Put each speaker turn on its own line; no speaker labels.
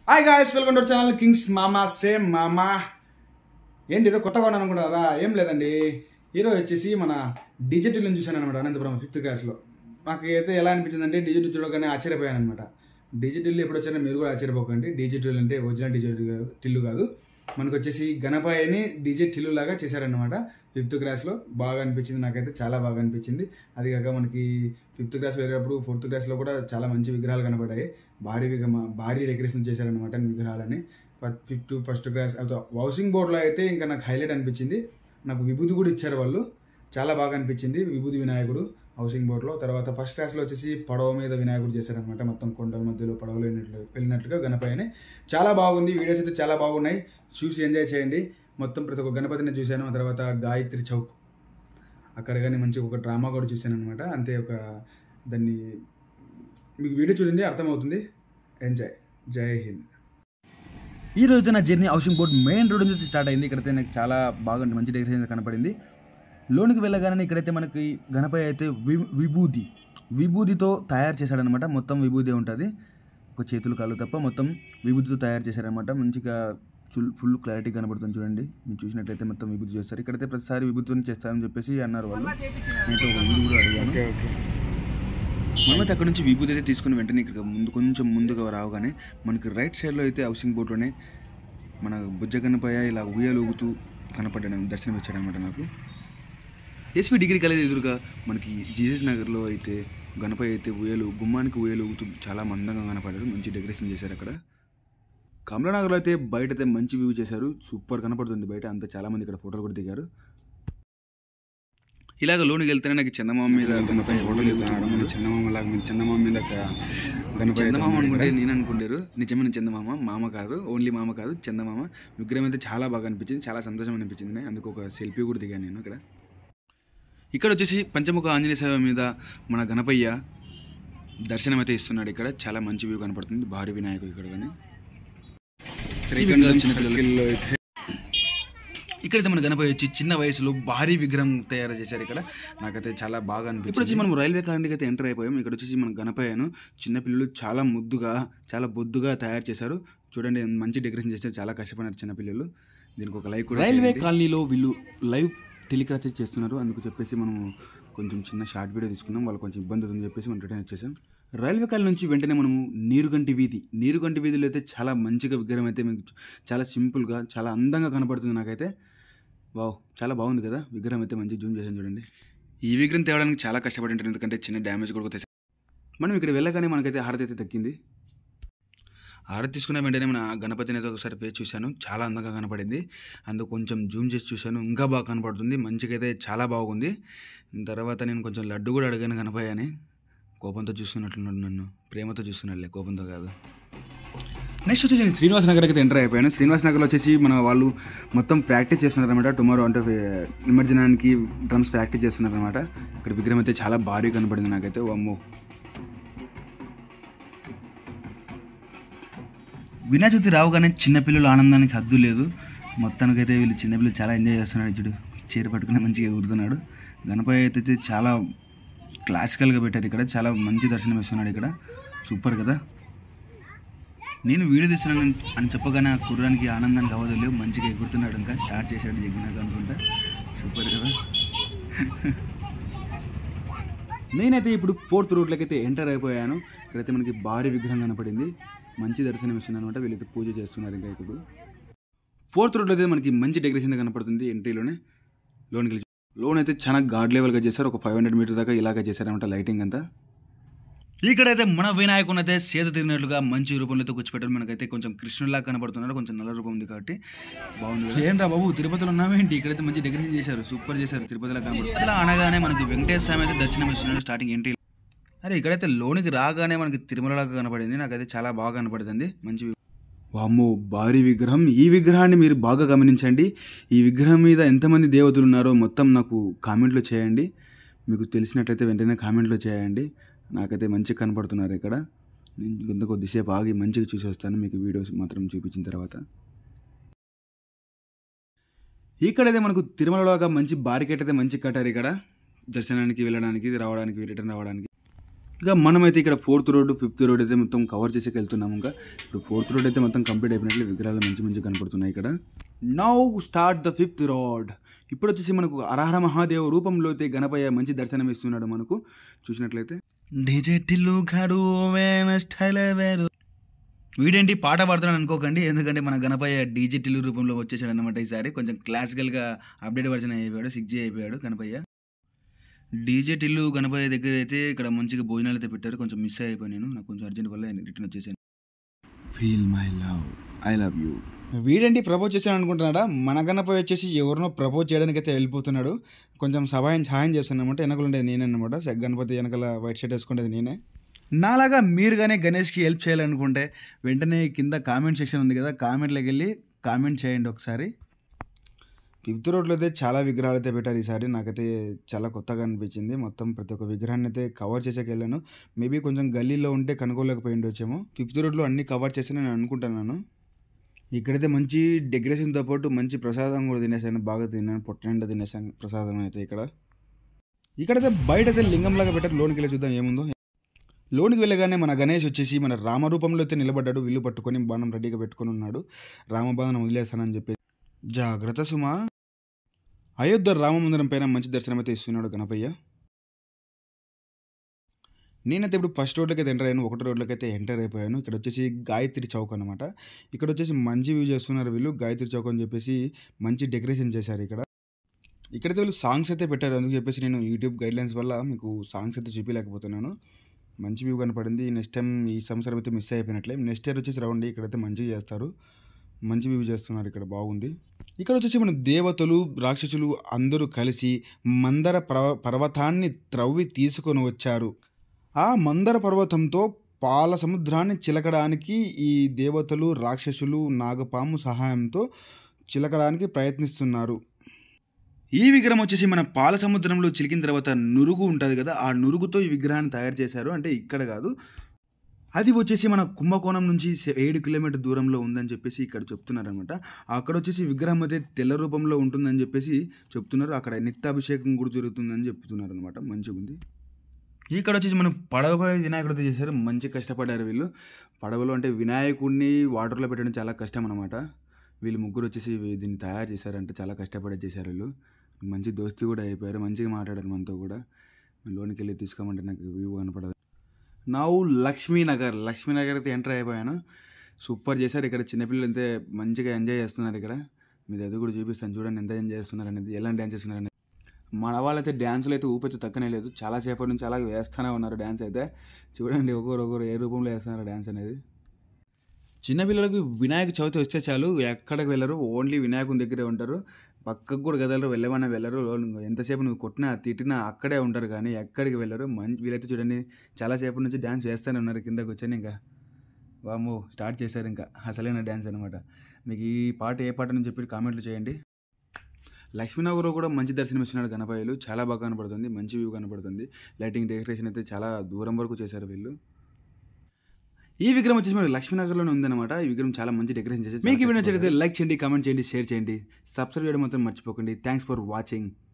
Hi guys welcome to channel kings మామా same మామా ఏంటి ఏదో కొత్తగా ఉన్నాను అనుకుంటారా ఏం లేదండి హీరో వచ్చేసి మన డిజిటల్ చూశాను అనమాట అనంతపురం ఫిఫ్త్ క్లాస్లో నాకు అయితే ఎలా అనిపించింది అంటే డిజిటల్ చూడగానే ఆశ్చర్యపోయాను అనమాట డిజిటల్ ఎప్పుడు వచ్చినా మీరు కూడా ఆశ్చర్యపోకండి డిజిటల్ అంటే ఒరిజినల్ డిజిటల్ కాదు టిల్లు కాదు మనకు వచ్చేసి గణపాయని డీజే టిల్లు లాగా చేశారనమాట ఫిఫ్త్ క్లాస్లో బాగా అనిపించింది నాకైతే చాలా బాగా అనిపించింది అది కాక మనకి ఫిఫ్త్ క్లాస్ వెళ్ళేటప్పుడు ఫోర్త్ క్లాస్లో కూడా చాలా మంచి విగ్రహాలు కనపడ్డాయి భారీ విగ్రహం భారీ డెకరేషన్ చేశారనమాట విగ్రహాలని ఫిఫ్త్ ఫస్ట్ క్లాస్ హౌసింగ్ బోర్డులో అయితే ఇంకా నాకు హైలైట్ అనిపించింది నాకు విభూతి కూడా ఇచ్చారు వాళ్ళు చాలా బాగా అనిపించింది విభూతి వినాయకుడు హౌసింగ్ బోర్డులో తర్వాత ఫస్ట్ క్లాస్లో వచ్చేసి పడవ మీద వినాయకుడు చేశారనమాట మొత్తం కొండల మధ్యలో పడవలో వెళ్ళినట్లు వెళ్ళినట్లుగా గణపతిని చాలా బాగుంది వీడియోస్ అయితే చాలా బాగున్నాయి చూసి ఎంజాయ్ చేయండి మొత్తం ప్రతి ఒక్క గణపతిని చూశాను ఆ తర్వాత గాయత్రి చౌక్ అక్కడ కానీ మంచి ఒక డ్రామా కూడా చూశాను అనమాట అంతే ఒక దాన్ని మీకు వీడియో చూడండి అర్థమవుతుంది ఎంజాయ్ జై హింద్ ఈ రోజు నా journey housing board main road నుంచి స్టార్ట్ అయింది ఇక్కడైతే నాకు చాలా బాగా మంచి డెకరేషన్ కనపడింది లోనికి వెళ్ళగానే ఇక్కడైతే మనకి గణపతి అయితే వి విభూతి విభూతితో తయారు చేశాడనమాట మొత్తం విభూతి ఉంటుంది ఒక చేతులు కాళ్ళు తప్ప మొత్తం విభూతితో తయారు చేశారనమాట మంచిగా ఫుల్ ఫుల్ క్లారిటీ కనబడుతుంది చూడండి మీరు చూసినట్లయితే మొత్తం విభూతి చేస్తారు ఇక్కడైతే ప్రతిసారి విభూతితో చేస్తారని చెప్పేసి అన్నారు వాళ్ళు నేనైతే ఒక విభూతి కూడా అడిగాను మనమైతే అక్కడ నుంచి విభూతి అయితే తీసుకుని వెంటనే ఇక్కడ ముందు కొంచెం ముందుగా రావగానే మనకి రైట్ సైడ్లో అయితే హౌసింగ్ బోర్డులోనే మన బుజ్జగన్నపయ్య ఇలా ఉయ్యాలు ఊగుతూ కనపడ్డాడు దర్శనం ఇచ్చాడనమాట నాకు ఎస్పీ డిగ్రీ కాలేజ్ ఎదురుగా మనకి జీసస్ నగర్లో అయితే గణపతి అయితే ఉయ్యలు గుమ్మానికి ఉయ్యలు ఊగుతూ చాలా మందంగా కనపడ్డాడు మంచి డెకరేషన్ చేశారు అక్కడ కమలానగర్లో అయితే బయట అయితే మంచి వ్యూ చేశారు సూపర్ కనపడుతుంది బయట అంతా చాలా మంది ఇక్కడ ఫోటోలు కూడా దిగారు ఇలాగ లోనికి వెళ్తేనే నాకు చందమామ మీద గణపతి ఫోటోలు ఎగుతున్నాడు
చందమామ లాగా మీ చందమామ మీద ఒక గణపతి
చందమామ అనుకుంటే నేను అనుకుంటారు నిజమైన చందమామ మామ కాదు ఓన్లీ మామ కాదు చందమామ విగ్రహం అయితే చాలా బాగా అనిపించింది చాలా సంతోషం అనిపించింది అందుకు ఒక సెల్ఫీ కూడా దిగాను నేను ఇక్కడ ఇక్కడ వచ్చేసి పంచముఖ ఆంజనేయ సేవ మీద మన గణపయ్య దర్శనం అయితే ఇస్తున్నాడు ఇక్కడ చాలా మంచి వ్యూ కనపడుతుంది భారీ వినాయకుడు ఇక్కడ కానీ
శ్రీకంఠం
చిన్న పిల్లలకి.
సర్కిల్లో అయితే
ఇక్కడైతే మన గణపతి వచ్చి చిన్న వయసులో భారీ విగ్రహం తయారు చేశారు ఇక్కడ నాకైతే చాలా బాగా అనిపించింది ఇప్పుడు వచ్చి మనం రైల్వే కాలనీకి అయితే ఎంటర్ అయిపోయాం ఇక్కడ వచ్చేసి మన గణపయ్యను చిన్నపిల్లలు చాలా ముద్దుగా చాలా బొద్దుగా తయారు చేశారు చూడండి మంచి డెకరేషన్ చేశారు చాలా కష్టపడినారు చిన్నపిల్లలు దీనికి ఒక లైక్ కూడా రైల్వే కాలనీలో వీళ్ళు లైవ్ టెలికాస్ట్ చేస్తున్నారు అందుకు చెప్పేసి మనం కొంచెం చిన్న షార్ట్ వీడియో తీసుకున్నాం వాళ్ళు కొంచెం ఇబ్బంది అవుతుందని చెప్పేసి మనం రిటర్న్ వచ్చేసాం రైల్వే కాలనీ నుంచి వెంటనే మనము నీరుగంటి వీధి నీరుగంటి వీధిలో అయితే చాలా మంచిగా విగ్రహం అయితే మీకు చాలా సింపుల్గా చాలా అందంగా కనపడుతుంది నాకైతే వావ్ చాలా బాగుంది కదా విగ్రహం అయితే మంచి జూమ్ చేశాను చూడండి ఈ విగ్రహం తేవడానికి చాలా కష్టపడి ఉంటారు ఎందుకంటే చిన్న డ్యామేజ్ కూడా తెచ్చాం మనం ఇక్కడ వెళ్ళగానే మనకైతే హారతి అయితే దక్కింది హారతి తీసుకున్న వెంటనే మన గణపతిని అయితే ఒకసారి ఫేస్ చూశాను చాలా అందంగా కనపడింది అందుకు కొంచెం జూమ్ చేసి చూశాను ఇంకా బాగా కనపడుతుంది మంచిగా అయితే చాలా బాగుంది తర్వాత నేను కొంచెం లడ్డు కూడా అడిగాను గణపయ్య అని కోపంతో చూస్తున్నట్లున్నాడు నన్ను ప్రేమతో చూస్తున్నాడులే కోపంతో కాదు నెక్స్ట్ వచ్చేసి నేను శ్రీనివాస్ నగర్కి అయితే ఎంటర్ అయిపోయాను శ్రీనివాస్ నగర్లో వచ్చేసి మన వాళ్ళు మొత్తం ప్రాక్టీస్ చేస్తున్నారు అనమాట టుమారో అంటే నిమజ్జనానికి డ్రమ్స్ ప్రాక్టీస్ చేస్తున్నారు అనమాట ఇక్కడ విగ్రహం అయితే చాలా భారీ కనపడింది నాకైతే అమ్మో వినాయక చవితి రావుగానే చిన్నపిల్లల ఆనందానికి హద్దు లేదు మొత్తానికైతే వీళ్ళు చిన్నపిల్లలు చాలా ఎంజాయ్ చేస్తున్నాడు చూడు చీర పట్టుకుని మంచిగా ఎగురుతున్నాడు గణపతి అయితే చాలా క్లాసికల్గా పెట్టారు ఇక్కడ చాలా మంచి దర్శనం ఇస్తున్నాడు ఇక్కడ సూపర్ కదా నేను వీడియో తీస్తున్నాను అని చెప్పగానే ఆ కుర్రానికి ఆనందానికి అవధులు మంచిగా ఎగురుతున్నాడు ఇంకా స్టార్ట్ చేశాడు జగ్గినాక అనుకుంటా సూపర్ కదా నేనైతే ఇప్పుడు ఫోర్త్ రోడ్లోకి అయితే ఎంటర్ అయిపోయాను ఇక్కడైతే మనకి భారీ విగ్రహం కనపడింది మంచి దర్శనం ఇస్తుంది అనమాట వీళ్ళైతే పూజ చేస్తున్నారు ఇంకా ఇప్పుడు ఫోర్త్ రోడ్లో అయితే మనకి మంచి డెకరేషన్ కనపడుతుంది ఎంట్రీలోనే లోన్కి వెళ్ళి లోన్ అయితే చాలా గాడ్ లెవెల్గా చేశారు ఒక ఫైవ్ హండ్రెడ్ మీటర్ దాకా ఇలాగ చేశారనమాట లైటింగ్ అంతా ఇక్కడైతే మన వినాయకుని అయితే సేద తిరిగినట్లుగా మంచి రూపంలో అయితే కూర్చోపెట్టారు మనకైతే కొంచెం కృష్ణుడిలా కనబడుతున్నాడు కొంచెం నల్ల రూపం ఉంది కాబట్టి బాగుంది ఏంట్రా బాబు తిరుపతిలో ఉన్నామేంటి ఇక్కడైతే మంచి డెకరేషన్ చేశారు సూపర్ చేశారు తిరుపతిలో కనబడుతుంది అలా అనగానే మనకి వెంకటేశ్వర స్వామి అయితే దర్శనం ఇస్తున్నాడు స్టార్టింగ్ ఎంట్రీ అరే ఇక్కడైతే లోనికి రాగానే మనకి తిరుమలలాగా కనపడింది నాకైతే చాలా బాగా కనపడుతుంది మంచి వామ్మో భారీ విగ్రహం ఈ విగ్రహాన్ని మీరు బాగా గమనించండి ఈ విగ్రహం మీద ఎంతమంది దేవతలు ఉన్నారో మొత్తం నాకు కామెంట్లో చేయండి మీకు తెలిసినట్లయితే వెంటనే కామెంట్లో చేయండి నాకైతే మంచిగా కనపడుతున్నారు ఇక్కడ నేను కొంత కొద్దిసేపు ఆగి మంచిగా చూసి వస్తాను మీకు వీడియోస్ మాత్రం చూపించిన తర్వాత ఇక్కడైతే మనకు తిరుమలలోగా మంచి బారికేట్ అయితే మంచి కట్టారు ఇక్కడ దర్శనానికి వెళ్ళడానికి రావడానికి రిటర్న్ రావడానికి ఇంకా మనమైతే ఇక్కడ ఫోర్త్ రోడ్ ఫిఫ్త్ రోడ్ అయితే మొత్తం కవర్ చేసేకి వెళ్తున్నాము ఇంకా ఇప్పుడు ఫోర్త్ రోడ్ అయితే మొత్తం కంప్లీట్ అయిపోయినట్లు విగ్రహాలు మంచి మంచి కనపడుతున్నాయి ఇక్కడ now start the fifth road ఇప్పుడు వచ్చేసి మనకు అరహర మహాదేవ్ రూపంలో అయితే గణపయ్య మంచి దర్శనం ఇస్తున్నాడు మనకు చూసినట్లయితే డిజెటిల్లు గడు స్టైల్ వేరు వీడేంటి పాట పాడుతున్నాను అనుకోకండి ఎందుకంటే మన గణపయ్య డిజిటల్ రూపంలో వచ్చేసాడు అనమాట ఈసారి కొంచెం క్లాసికల్గా అప్డేట్ వర్షన్ అయిపోయాడు సిక్స్ జీ అయిపోయాడు గణపయ్య డీజే టిల్లు గణపయ్య దగ్గర అయితే ఇక్కడ మంచిగా భోజనాలు అయితే పెట్టారు కొంచెం మిస్ అయిపోయాను నేను నాకు కొంచెం అర్జెంట్ వల్ల రిటర్న్ వచ్చేసాను
feel my love I love you
వీడేంటి ప్రపోజ్ చేశాను అనుకుంటున్నాడా మన గణపయ్య వచ్చేసి ఎవరినో ప్రపోజ్ చేయడానికి అయితే వెళ్ళిపోతున్నాడు కొంచెం సహాయం సహాయం చేస్తున్నామంటే వెనకలు ఉండేది నేనే అనమాట గణపతి వెనకాల వైట్ షర్ట్ వేసుకునేది నేనే నాలాగా మీరు కానీ గణేష్కి హెల్ప్ చేయాలనుకుంటే వెంటనే కింద కామెంట్ సెక్షన్ ఉంది కదా కామెంట్లోకి వెళ్ళి కామెంట్ చేయండి ఒకసారి ఫిఫ్త్ రోడ్లో అయితే చాలా విగ్రహాలు అయితే పెట్టారు ఈసారి నాకైతే చాలా కొత్తగా అనిపించింది మొత్తం ప్రతి ఒక్క విగ్రహాన్ని అయితే కవర్ చేసాక వెళ్ళాను మేబీ కొంచెం గల్లీలో ఉంటే కనుక్కోలేకపోయి ఉండొచ్చేమో ఫిఫ్త్ రోడ్లో అన్ని కవర్ చేసి నేను అనుకుంటున్నాను ఇక్కడైతే మంచి డెకరేషన్తో పాటు మంచి ప్రసాదం కూడా తినేసాను బాగా తిన్నాను పొట్ట నిండా తినేసాను ప్రసాదం అయితే ఇక్కడ ఇక్కడైతే బయట అయితే లింగంలాగా పెట్టారు లోనికి వెళ్ళి చూద్దాం ఏముందో లోనికి వెళ్ళగానే మన గణేష్ వచ్చేసి మన రామరూపంలో అయితే నిలబడ్డాడు విల్లు పట్టుకొని బాణం రెడీగా పెట్టుకొని ఉన్నాడు రామబాణం వదిలేస్తానని చెప్పి జాగ్రత్త సుమా అయోధ్య రామమందిరం పైన మంచి దర్శనం అయితే ఇస్తున్నాడు గణపయ్య నేనైతే ఇప్పుడు ఫస్ట్ రోడ్లకి అయితే ఎంటర్ అయ్యాను ఒకటి రోడ్లకి అయితే ఎంటర్ అయిపోయాను ఇక్కడ వచ్చేసి గాయత్రి చౌక్ అనమాట ఇక్కడ వచ్చేసి మంచి వ్యూ చేస్తున్నారు వీళ్ళు గాయత్రి చౌక్ అని చెప్పేసి మంచి డెకరేషన్ చేశారు ఇక్కడ ఇక్కడైతే వీళ్ళు సాంగ్స్ అయితే పెట్టారు అందుకు చెప్పేసి నేను యూట్యూబ్ గైడ్లైన్స్ వల్ల మీకు సాంగ్స్ అయితే చూపించలేకపోతున్నాను మంచి వ్యూ కనపడింది నెక్స్ట్ టైం ఈ సంవత్సరం అయితే మిస్ అయిపోయినట్లే నెక్స్ట్ ఇయర్ వచ్చేసి రౌండ్ ఇక్కడైతే మంచిగా చేస్తారు మంచి వ్యూ చేస్తున్నారు ఇక్కడ బాగుంది ఇక్కడ వచ్చేసి మన దేవతలు రాక్షసులు అందరూ కలిసి మందర పర్వ పర్వతాన్ని త్రవ్వి తీసుకొని వచ్చారు ఆ మందర పర్వతంతో పాల సముద్రాన్ని చిలకడానికి ఈ దేవతలు రాక్షసులు నాగపాము సహాయంతో చిలకడానికి ప్రయత్నిస్తున్నారు ఈ విగ్రహం వచ్చేసి మన పాల సముద్రంలో చిలికిన తర్వాత నురుగు ఉంటుంది కదా ఆ నురుగుతో ఈ విగ్రహాన్ని తయారు చేశారు అంటే ఇక్కడ కాదు అది వచ్చేసి మన కుంభకోణం నుంచి సె- ఏడు కిలోమీటర్ దూరంలో ఉందని చెప్పేసి ఇక్కడ చెప్తున్నారు అనమాట అక్కడ వచ్చేసి విగ్రహం అయితే తెల్ల రూపంలో ఉంటుందని చెప్పేసి చెప్తున్నారు అక్కడ నిత్యాభిషేకం కూడా జరుగుతుందని చెప్తున్నారు అనమాట మంచిగా ఉంది ఇక్కడ వచ్చేసి మనం పడవపై వినాయకుడు అయితే చేశారు మంచి కష్టపడ్డారు వీళ్ళు పడవలో అంటే వినాయకుడిని వాటర్లో పెట్టడం చాలా కష్టం అనమాట వీళ్ళు ముగ్గురు వచ్చేసి వీ- దీన్ని తయారు చేశారంటే చాలా కష్టపడి చేశారు వీళ్ళు మంచి దోస్తీ కూడా అయిపోయారు మంచిగా మాట్లాడారు మనతో కూడా లోనికి వెళ్ళి తీసుకోమంటే నాకు వ్యూ కనపడదు నా లక్ష్మీనగర్ లక్ష్మీనగర్ అయితే ఎంటర్ అయిపోయాను సూపర్ చేశారు ఇక్కడ చిన్నపిల్లలు అయితే మంచిగా ఎంజాయ్ చేస్తున్నారు ఇక్కడ మీరు అది కూడా చూపిస్తాను చూడండి ఎంత ఎంజాయ్ చేస్తున్నారు అనేది ఎలా డ్యాన్స్ చేస్తున్నారు అనేది మన వాళ్ళైతే డ్యాన్సులు అయితే ఊపైతే తక్కనే లేదు చాలా సేపటి నుంచి అలా వేస్తూనే ఉన్నారు డ్యాన్స్ అయితే చూడండి ఒకరు ఒకరు ఏ రూపంలో వేస్తున్నారు డ్యాన్స్ అనేది చిన్నపిల్లలకు వినాయక చవితి వస్తే చాలు ఎక్కడికి వెళ్ళరు ఓన్లీ వినాయకుని దగ్గరే ఉంటారు పక్కకు కూడా కదలరు వెళ్ళమన్నా వెళ్ళరు నువ్వు ఎంతసేపు నువ్వు కొట్టినా తిట్టినా అక్కడే ఉంటారు కానీ ఎక్కడికి వెళ్ళరు మంచి వీళ్ళైతే చూడండి చాలాసేపటి నుంచి డ్యాన్స్ చేస్తూనే ఉన్నారు కిందకి వచ్చాను ఇంకా వామో స్టార్ట్ చేశారు ఇంకా అసలైన డ్యాన్స్ అనమాట మీకు ఈ పాట ఏ పాట అని చెప్పి కామెంట్లు చేయండి లక్ష్మీనగర్ కూడా మంచి దర్శనం ఇస్తున్నాడు గణపయ్యలు చాలా బాగా కనపడుతుంది మంచి వ్యూ కనపడుతుంది లైటింగ్ డెకరేషన్ అయితే చాలా దూరం వరకు చేశారు వీళ్ళు ఈ విగ్రహం వచ్చేసి మరి లక్ష్మీనగర్లోనే ఉందన్నమాట ఈ విగ్రహం చాలా మంచి డెకరేషన్ చేశారు మీకు ఈ వీడియో నచ్చితే లైక్ చేయండి కామెంట్ చేయండి షేర్ చేయండి సబ్స్క్రైబ్ చేయడం మాత్రం మర్చిపోకండి థ్యాంక్స్ ఫర్ వాచింగ్